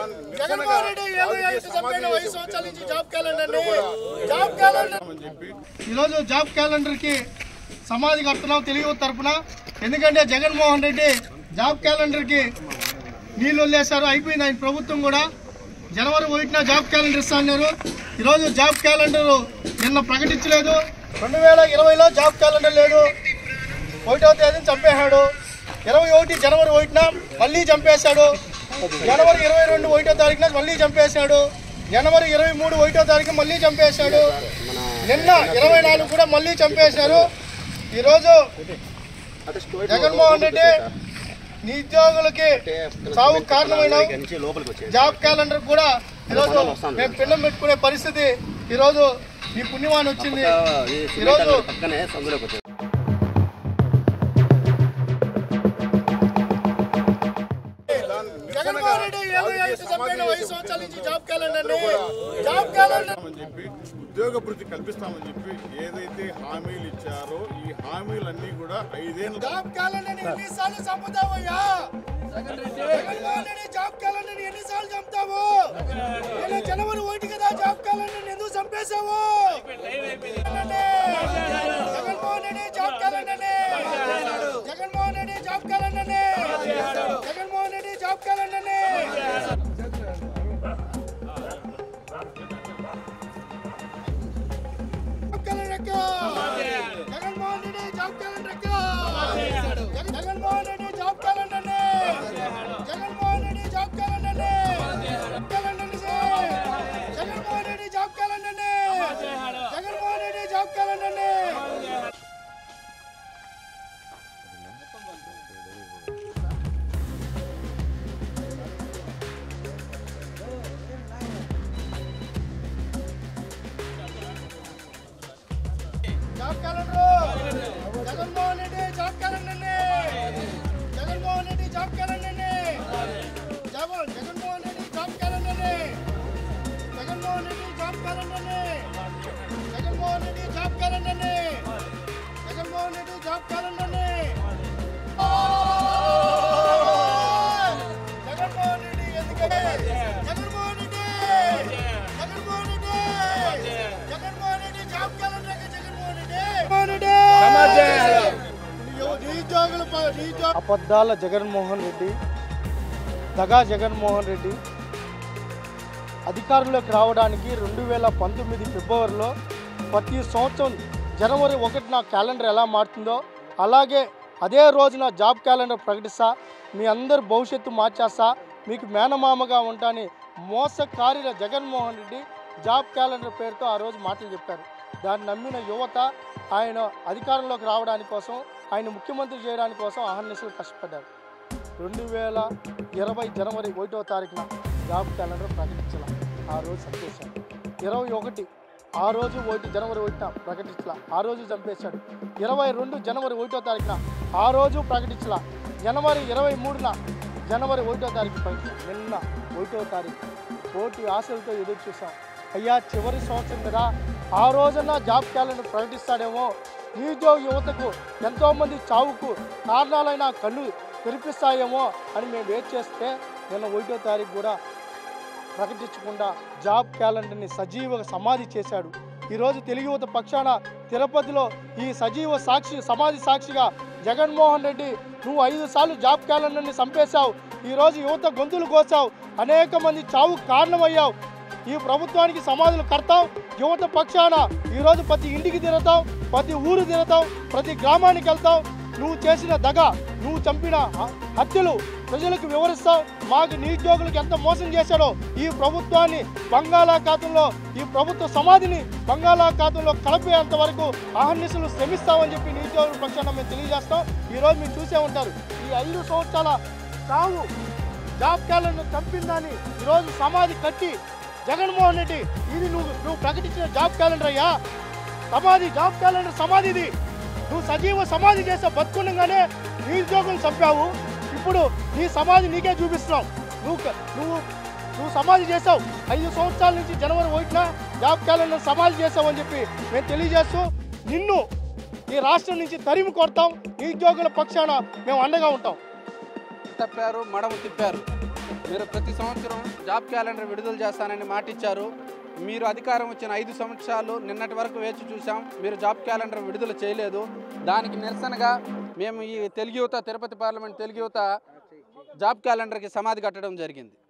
జగన్మోహన్ రెడ్డి ఏమో ఐదు చంపేట ఐదు సంవత్సరాల నుంచి జాబ్ క్యాలెండర్ జాబ్ క్యాలెండర్ ఈరోజు జాబ్ క్యాలెండర్ కి సమాధి కడుతున్నాం తెలుగు తరపున ఎందుకంటే జగన్మోహన్ రెడ్డి జాబ్ క్యాలెండర్ కి నీళ్ళు వదిలేశారు అయిపోయింది ఆయన ప్రభుత్వం కూడా జనవరి ఒకటిన జాబ్ క్యాలెండర్ ఇస్తా అన్నారు ఈరోజు జాబ్ క్యాలెండర్ నిన్న ప్రకటించలేదు రెండు వేల ఇరవైలో జాబ్ క్యాలెండర్ లేదు ఒకటో తేదీని చంపేశాడు ఇరవై ఒకటి జనవరి ఒకటిన మళ్ళీ చంపేశాడు జనవరి ఇరవై రెండు ఒకటో తారీఖున మళ్ళీ చంపేశాడు జనవరి ఇరవై మూడు ఒకటో తారీఖు మళ్ళీ చంపేశాడు నిన్న ఇరవై నాలుగు కూడా మళ్ళీ చంపేశారు ఈరోజు జగన్మోహన్ రెడ్డి నిరుద్యోగులకి చావు కారణమైన జాబ్ క్యాలెండర్ కూడా ఈరోజు మేము పిండం పెట్టుకునే పరిస్థితి ఈరోజు ఈ పుణ్యమాన్ వచ్చింది ఈరోజు జగన్మోహన్ రెడ్డి ఏమో ఐదు చంపేట ఐదు సంవత్సరాల నుంచి జాబ్ క్యాలెండర్ జాబ్ క్యాలెండర్ అని చెప్పి ఉద్యోగ భృతి కల్పిస్తామని చెప్పి ఏదైతే హామీలు ఇచ్చారో ఈ హామీలన్నీ కూడా ఐదేళ్ళు జాబ్ క్యాలెండర్ ఎన్నిసార్లు చంపుతావయ్యా జగన్మోహన్ రెడ్డి జాబ్ క్యాలెండర్ ఎన్నిసార్లు చంపుతావు నిన్న జనవరి ఒకటి కదా జాబ్ క్యాలెండర్ ఎందుకు చంపేశావు Jaganmohan Reddy job calendar Jaganmohan Reddy job calendar Jaganmohan Reddy job calendar job calendar ఎక్కో. జగన్మోహన్ రెడ్డి జాబ్ క్యాలెండర్ ఎక్కో. జగన్- జగన్మోహన్ రెడ్డి జాబ్ క్యాలెండర్ ని. జగన్మోహన్ రెడ్డి జాబ్ క్యాలెండర్ ని. క్యాలెండర్ ని. జగన్మోహన్ రెడ్డి జాబ్ క్యాలెండర్ ని. జగన్మోహన్ రెడ్డి జాబ్ క్యాలెండర్ ని. Job calendar Jaganmohan Reddy job calendar ని. జగన్మోహన్ రెడ్డి జాబ్ క్యాలెండర్ ని. జగన్ జగన్మోహన్ రెడ్డి జాబ్ క్యాలెండర్ ని. జగన్మోహన్ రెడ్డి జాబ్ క్యాలెండర్ ని. జగన్మోహన్ రెడ్డి జాబ్ క్యాలెండర్ ని. జగన్మోహన్ రెడ్డి జాబ్ క్యాలెండర్ ని. జగన్మోహన్ రెడ్డి ఎందుకంటే జగన్మోహన్ రెడ్డి జగన్మోహన్ రెడ్డి జగన్మోహన్ రెడ్డి జాబ్ క్యాలెండర్ కి జగన్మోహన్ రెడ్డి జగన్మోహన్ రెడ్డి నిరుద్యోగుల ప- నిరుద్యోగ అబద్ధాల జగన్మోహన్ రెడ్డి దగా జగన్మోహన్ రెడ్డి అధికారంలోకి రావడానికి రెండు వేల పంతొమ్మిది ఫిబ్రవరిలో ప్రతి సంవత్సరం జనవరి ఒకటిన క్యాలెండర్ ఎలా మారుతుందో అలాగే అదే రోజున జాబ్ క్యాలెండర్ ప్రకటిస్తా మీ అందరి భవిష్యత్తు మార్చేస్తా మీకు మేనమామగా ఉంటాని మోసకారిన జగన్మోహన్ రెడ్డి జాబ్ క్యాలెండర్ పేరుతో ఆ రోజు మాటలు చెప్పారు దాన్ని నమ్మిన యువత ఆయన అధికారంలోకి రావడానికి కోసం ఆయన ముఖ్యమంత్రి చేయడానికి కోసం అహర్నిశలు కష్టపడ్డారు రెండు వేల ఇరవై జనవరి ఒకటో తారీఖున జాబ్ క్యాలెండర్ ప్రకటించాల ఆ రోజు చంపేశాడు ఇరవై ఒకటి ఆ రోజు ఒకటి జనవరి ఒకటిన ప్రకటించాల ఆ రోజు చంపేశాడు ఇరవై రెండు జనవరి ఒకటో తారీఖున ఆ రోజు ప్రకటించాల జనవరి ఇరవై మూడున జనవరి ఒకటో తారీఖు ప్రకటించాల నిన్న ఒకటో తారీఖు కోటి ఆశలతో ఎదురు చూసాం అయ్యా చివరి సంవత్సరం కదా ఆ రోజున జాబ్ క్యాలెండర్ ప్రకటిస్తాడేమో నిరుద్యోగ యువతకు ఎంతోమంది చావుకు కారణాలైన కళ్ళు తెరిపిస్తాయేమో అని మేము వెయిట్ చేస్తే నిన్న ఒకటో తారీఖు కూడా ప్రకటించకుండా జాబ్ క్యాలెండర్ని సజీవ సమాధి చేశాడు ఈరోజు తెలుగు యువత పక్షాన తిరుపతిలో ఈ సజీవ సాక్షి సమాధి సాక్షిగా జగన్మోహన్ రెడ్డి నువ్వు ఐదు సార్లు జాబ్ క్యాలెండర్ని చంపేశావు ఈరోజు యువత గొంతులు కోసావు అనేక మంది చావు కారణమయ్యావు ఈ ప్రభుత్వానికి సమాధులు కడతాం యువత పక్షాన ఈరోజు ప్రతి ఇంటికి తిరుగుతాం ప్రతి ఊరు తిరుగుతాం ప్రతి గ్రామానికి వెళ్తాం నువ్వు చేసిన దగ నువ్వు చంపిన హ- హత్యలు ప్రజలకు వివరిస్తావు మాకు నిరుద్యోగులకు ఎంత మోసం చేశాడో ఈ ప్రభుత్వాన్ని బంగాళాఖాతంలో ఈ ప్రభుత్వ సమాధిని బంగాళాఖాతంలో కలిపేంత వరకు అహర్నిశలు శ్రమిస్తామని చెప్పి నిరుద్యోగుల పక్షాన మేము తెలియజేస్తాం ఈరోజు మీరు చూసే ఉంటారు ఈ ఐదు సంవత్సరాల చావు జాబ్ క్యాలెండర్ చంపిందని ఈరోజు సమాధి కట్టి జగన్మోహన్ రెడ్డి ఇది నువ్వు నువ్వు ప్రకటించిన జాబ్ క్యాలెండర్ అయ్యా సమాధి జాబ్ క్యాలెండర్ సమాధిది నువ్వు సజీవ సమాధి చేసే బతుకుండగానే నిరుద్యోగులు చంపావు ఇప్పుడు నీ సమాధి నీకే చూపిస్తున్నావు నువ్వు క- నువ్వు నువ్వు సమాధి చేసావు ఐదు సంవత్సరాల నుంచి జనవరి ఒకటిన జాబ్ క్యాలెండర్ సమాధి చేసావు అని చెప్పి మేము తెలియజేస్తూ నిన్ను ఈ రాష్ట్రం నుంచి తరిమి కొడతాం నిరుద్యోగుల పక్షాన మేము అండగా ఉంటాం తప్పారు మడమ తిప్పారు మీరు ప్రతి సంవత్సరం జాబ్ క్యాలెండర్ విడుదల చేస్తానని మాటిచ్చారు మీరు అధికారం వచ్చిన ఐదు సంవత్సరాలు నిన్నటి వరకు వేచి చూసాం మీరు జాబ్ క్యాలెండర్ విడుదల చేయలేదు దానికి నిరసనగా మేము ఈ తెలుగు యువత తిరుపతి పార్లమెంట్ తెలుగు యువత జాబ్ క్యాలెండర్కి సమాధి కట్టడం జరిగింది